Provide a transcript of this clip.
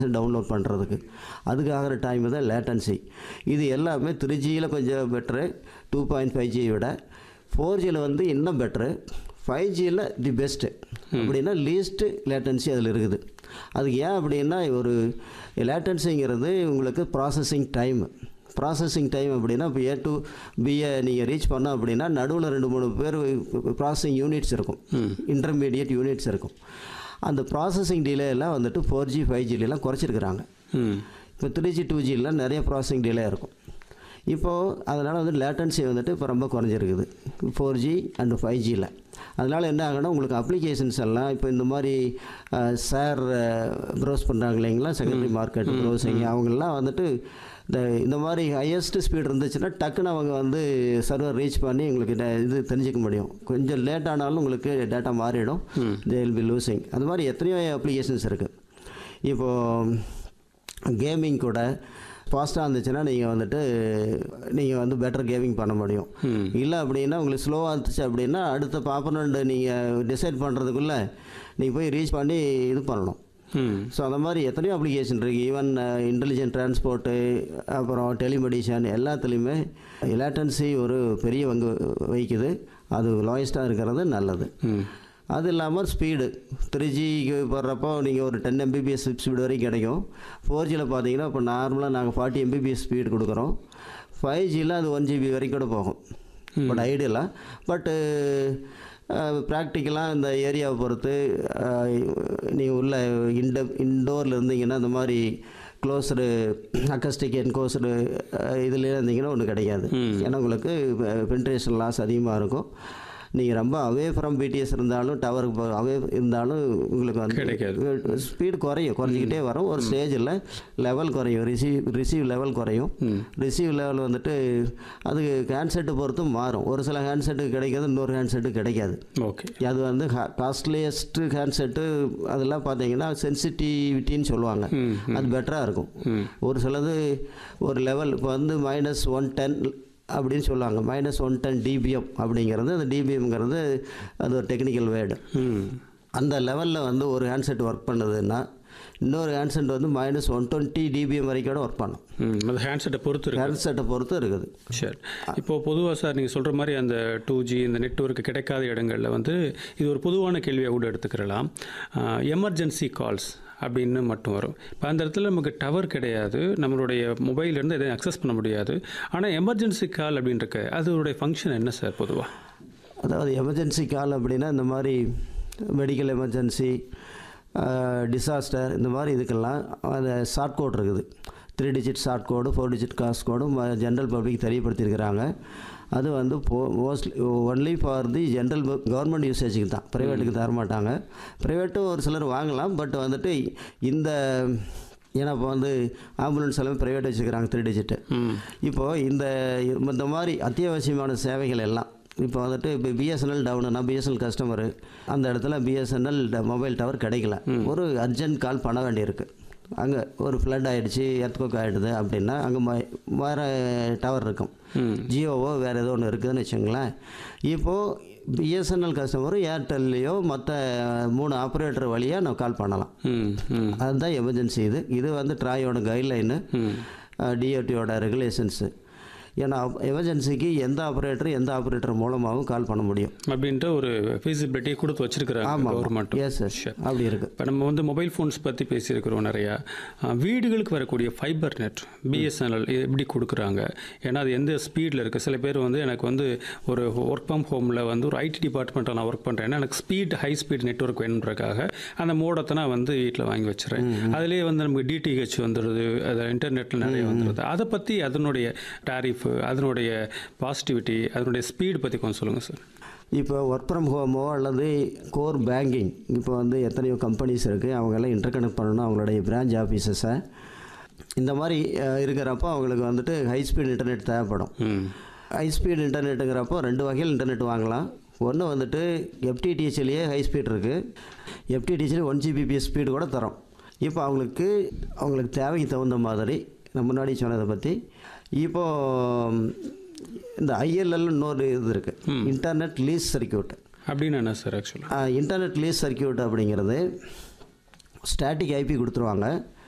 Download பண்ணுறதுக்கு அதுக்கு ஆகிற டைம் தான் லேட்டன்சி இது எல்லாமே த்ரீ ஜியில் கொஞ்சம் பெட்ரு டூ பாயிண்ட் ஃபைவ் ஜியை விட ஃபோர் ஜியில் வந்து இன்னும் பெட்ரு ஃபைவ் ஜியில் தி பெஸ்ட்டு அப்படின்னா லீஸ்ட்டு லேட்டன்சி அதில் இருக்குது அதுக்கு ஏன் அப்படின்னா ஒரு லேட்டன்சிங்கிறது உங்களுக்கு ப்ராசஸிங் டைம் ப்ராசஸிங் டைம் அப்படின்னா இப்போ ஏ டு பிஏ நீங்கள் ரீச் பண்ணோம் அப்படின்னா நடுவில் ரெண்டு மூணு பேர் ப்ராசஸிங் யூனிட்ஸ் இருக்கும் இன்டர்மீடியட் யூனிட்ஸ் இருக்கும் அந்த ப்ராசஸிங் டிலே எல்லாம் வந்துட்டு ஃபோர் ஜி ஃபைவ் ஜிலாம் குறைச்சிருக்கிறாங்க ம் இப்போ த்ரீ ஜி டூ ஜிலாம் நிறைய ப்ராசஸிங் டிலே இருக்கும் இப்போது அதனால் வந்து லேட்டன்சி வந்துட்டு இப்போ ரொம்ப குறைஞ்சிருக்குது ஃபோர் ஜி அண்டு ஃபைவ் ஜியில் அதனால் என்ன ஆகுனா உங்களுக்கு அப்ளிகேஷன்ஸ் எல்லாம் இப்போ இந்த மாதிரி ஷேர் ப்ரௌஸ் பண்ணுறாங்க இல்லைங்களா செகண்டரி மார்க்கெட் ப்ரௌசிங் அவங்கெல்லாம் வந்துட்டு இந்த இந்த மாதிரி ஹையஸ்ட் ஸ்பீட் இருந்துச்சுன்னா டக்குன்னு அவங்க வந்து சர்வர் ரீச் பண்ணி உங்களுக்கு டே- இது தெரிஞ்சுக்க முடியும் கொஞ்சம் லேட் ஆனாலும் உங்களுக்கு டேட்டா மாறிடும் தே வில் பி லூசிங் அது மாதிரி எத்தனையோ அப்ளிகேஷன்ஸ் இருக்குது இப்போது கேமிங் கூட ஃபாஸ்ட்டாக இருந்துச்சுன்னா நீங்கள் வந்துட்டு நீங்கள் வந்து பெட்டர் கேமிங் பண்ண முடியும் இல்லை அப்படின்னா உங்களுக்கு ஸ்லோவாக இருந்துச்சு அப்படின்னா அடுத்த பாப்பனண்ட் நீங்கள் டிசைட் பண்ணுறதுக்குள்ளே நீங்கள் போய் ரீச் பண்ணி இது பண்ணணும் ம் ஸோ அந்த மாதிரி எத்தனையோ அப்ளிகேஷன் இருக்குது ஈவன் இன்டெலிஜென்ட் டிரான்ஸ்போர்ட்டு அப்புறம் டெலிமெடிஷன் எல்லாத்துலேயுமே லேட்டன்சி ஒரு பெரிய பங்கு வகிக்குது அது லோயஸ்ட்டாக இருக்கிறது நல்லது ம் அது இல்லாமல் ஸ்பீடு த்ரீ ஜிக்கு போடுறப்போ நீங்கள் ஒரு டென் எம்பிபிஎஸ் ஸ்பீடு வரைக்கும் கிடைக்கும் ஃபோர் ஜியில் பார்த்தீங்கன்னா இப்போ நார்மலாக நாங்கள் ஃபார்ட்டி எம்பிபிஎஸ் ஸ்பீடு கொடுக்குறோம் ஃபைவ் ஜியில் அது ஒன் ஜிபி வரைக்கும் கூட போகும் பட் ஐடியலாக பட்டு ப்ராக்டிக்கலாக இந்த ஏரியாவை பொறுத்து நீங்கள் உள்ள இன்ட இன்டோரில் இருந்தீங்கன்னா இந்த மாதிரி க்ளோஸ்டு அக்கஸ்டிக் என்கோஸ்டு இதுலேயே இருந்தீங்கன்னா ஒன்றும் கிடைக்காது ஏன்னா உங்களுக்கு பென்ட்ரேஷன் லாஸ் அதிகமாக இருக்கும் நீங்கள் ரொம்ப அவே ஃப்ரம் பிடிஎஸ் இருந்தாலும் டவருக்கு அவே இருந்தாலும் உங்களுக்கு வந்து கிடைக்காது. ஸ்பீடு குறையும் குறைஞ்சிக்கிட்டே வரும் ஒரு ஸ்டேஜில் லெவல் குறையும் ரிசீவ் ரிசீவ் லெவல் குறையும் ரிசீவ் லெவல் வந்துட்டு அது ஹேண்ட்செட்டு பொறுத்தும் மாறும் ஒரு சில ஹேண்ட்செட்டுக்கு கிடைக்காது இன்னொரு ஹேண்ட்செட்டுக்கு கிடைக்காது ஓகே அது வந்து காஸ்ட்லியஸ்ட்டு ஹேண்ட்செட்டு அதெல்லாம் பார்த்தீங்கன்னா சென்சிட்டிவிட்டின்னு சொல்லுவாங்க அது பெட்டராக இருக்கும் ஒரு சிலது ஒரு லெவல் இப்போ வந்து மைனஸ் ஒன் டென் அப்படின்னு சொல்லுவாங்க மைனஸ் ஒன் டென் டிபிஎம் அப்படிங்கிறது அந்த டிபிஎம்ங்கிறது அது ஒரு டெக்னிக்கல் வேர்டு ம் அந்த லெவலில் வந்து ஒரு ஹேண்ட்செட் ஒர்க் பண்ணுதுன்னா இன்னொரு ஹேண்ட்செட் வந்து மைனஸ் ஒன் டுவெண்ட்டி டிபிஎம் வரைக்கும் கூட ஒர்க் பண்ணும் ம் அது ஹேண்ட்செட்டை பொறுத்து இருக்கு ஹேண்ட்செட்டை பொறுத்து இருக்குது சரி இப்போ பொதுவாக சார் நீங்கள் சொல்கிற மாதிரி அந்த டூ ஜி இந்த நெட்வொர்க் கிடைக்காத இடங்களில் வந்து இது ஒரு பொதுவான கேள்வியை கூட எடுத்துக்கிறலாம் எமர்ஜென்சி கால்ஸ் அப்படின்னு மட்டும் வரும் இப்போ அந்த இடத்துல நமக்கு டவர் கிடையாது நம்மளுடைய மொபைல்லேருந்து எதையும் அக்சஸ் பண்ண முடியாது ஆனால் எமர்ஜென்சி கால் அப்படின்னு இருக்கு அதோடைய ஃபங்க்ஷன் என்ன சார் பொதுவாக அதாவது எமர்ஜென்சி கால் அப்படின்னா இந்த மாதிரி மெடிக்கல் எமர்ஜென்சி டிசாஸ்டர் இந்த மாதிரி இதுக்கெல்லாம் அந்த ஷார்ட் கோட் இருக்குது three digit short code four digit cost கோடும் ஜென்ரல் பப்ளிக் தெரியப்படுத்தியிருக்கிறாங்க அது வந்து போ mostly only for the general government யூசேஜுக்கு தான் ப்ரைவேட்டுக்கு தர மாட்டாங்க ப்ரைவேட்டும் ஒரு சிலர் வாங்கலாம் பட் வந்துட்டு இந்த ஏன்னா இப்போ வந்து ஆம்புலன்ஸ் எல்லாமே ப்ரைவேட் வச்சுருக்கிறாங்க த்ரீ டிஜிட்டு இப்போது இந்த இந்த மாதிரி அத்தியாவசியமான சேவைகள் எல்லாம் இப்போ வந்துட்டு இப்போ பிஎஸ்என்எல் டவுனுனா பிஎஸ்என்எல் கஸ்டமரு அந்த இடத்துல பிஎஸ்என்எல் மொபைல் டவர் கிடைக்கல ஒரு அர்ஜென்ட் கால் பண்ண வேண்டியிருக்கு அங்கே ஒரு ஃப்ளட் ஆகிடுச்சு எர்த்கோக் ஆகிடுது அப்படின்னா அங்கே ம வேறு டவர் இருக்கும் ஜியோவோ வேறு ஏதோ ஒன்று இருக்குதுன்னு வச்சுங்களேன் இப்போது பிஎஸ்என்எல் கஸ்டமரும் ஏர்டெல்லையோ மற்ற மூணு ஆப்ரேட்டர் வழியாக நம்ம கால் பண்ணலாம் ம் ம் அதுதான் எமர்ஜென்சி இது இது வந்து ட்ராயோட கைட்லைனு டிஓடியோட ரெகுலேஷன்ஸு ஏன்னா எமர்ஜென்சிக்கு எந்த ஆப்ரேட்டர் எந்த ஆப்ரேட்டர் மூலமாகவும் கால் பண்ண முடியும் அப்படின்ற ஒரு ஃபீஸிபிலிட்டியை கொடுத்து வச்சிருக்கிறாங்க ஆமாம் கவர்மெண்ட் எஸ் எஸ் அப்படி இருக்குது இப்போ நம்ம வந்து மொபைல் ஃபோன்ஸ் பற்றி பேசியிருக்கிறோம் நிறையா அஹ், வீடுகளுக்கு வரக்கூடிய ஃபைபர் நெட் பிஎஸ்என்எல் எப்படி கொடுக்குறாங்க ஏன்னா அது எந்த ஸ்பீடில் இருக்குது சில பேர் வந்து எனக்கு வந்து ஒரு ஒர்க் ஃப்ரம் ஹோமில் வந்து ஒரு ஐடி டிபார்ட்மெண்ட்டில் நான் ஒர்க் பண்ணுறேன் எனக்கு ஸ்பீட் ஹை ஸ்பீட் நெட்ஒர்க் வேணுன்றக்காக அந்த மோடத்தை நான் வந்து வீட்டில் வாங்கி வச்சுறேன் அதுலேயே வந்து நமக்கு டிடிஹெச் வந்துடுது அது இன்டர்நெட்டில் நிறைய வந்துடுது அதை பற்றி அதனுடைய டாரிஃப் அதனுடைய பாசிட்டிவிட்டி அதனுடைய ஸ்பீடு பற்றி கொஞ்சம் சொல்லுங்கள் சார் இப்போ ஒர்க் ஃப்ரம் ஹோமோ அல்லது கோர் பேங்கிங் இப்போ வந்து எத்தனையோ கம்பெனிஸ் இருக்குது அவங்கெல்லாம் இன்டர் கனெக்ட் பண்ணணும் அவங்களுடைய பிரான்ச் ஆஃபீஸஸை இந்த மாதிரி அஹ், இருக்கிறப்போ அவங்களுக்கு வந்துட்டு ஹை ஸ்பீட் இன்டர்நெட் தேவைப்படும் ம் ஹை ஸ்பீட் இன்டர்நெட்டுங்கிறப்போ ரெண்டு வகையில் இன்டர்நெட் வாங்கலாம் ஒன்று வந்துட்டு எஃப்டிடிஹெச்லேயே ஹை ஸ்பீட் இருக்குது எஃப்டிடிஹெச்சில் ஒன் ஜிபிபிஎஸ் ஸ்பீடு கூட தரோம் இப்போ அவங்களுக்கு அவங்களுக்கு தேவைக்கு தகுந்த மாதிரி நான் முன்னாடி சொன்னதை பற்றி இப்போது இந்த ஐஎல்எல் இன்னொரு இது இருக்குது இன்டர்நெட் லீஸ் சர்க்கியூட் அப்படின்னு என்ன சார் ஆக்சுவலாக இன்டர்நெட் லீஸ் சர்க்கியூட் அப்படிங்கிறது ஸ்டாட்டிக் ஐபி கொடுத்துருவாங்க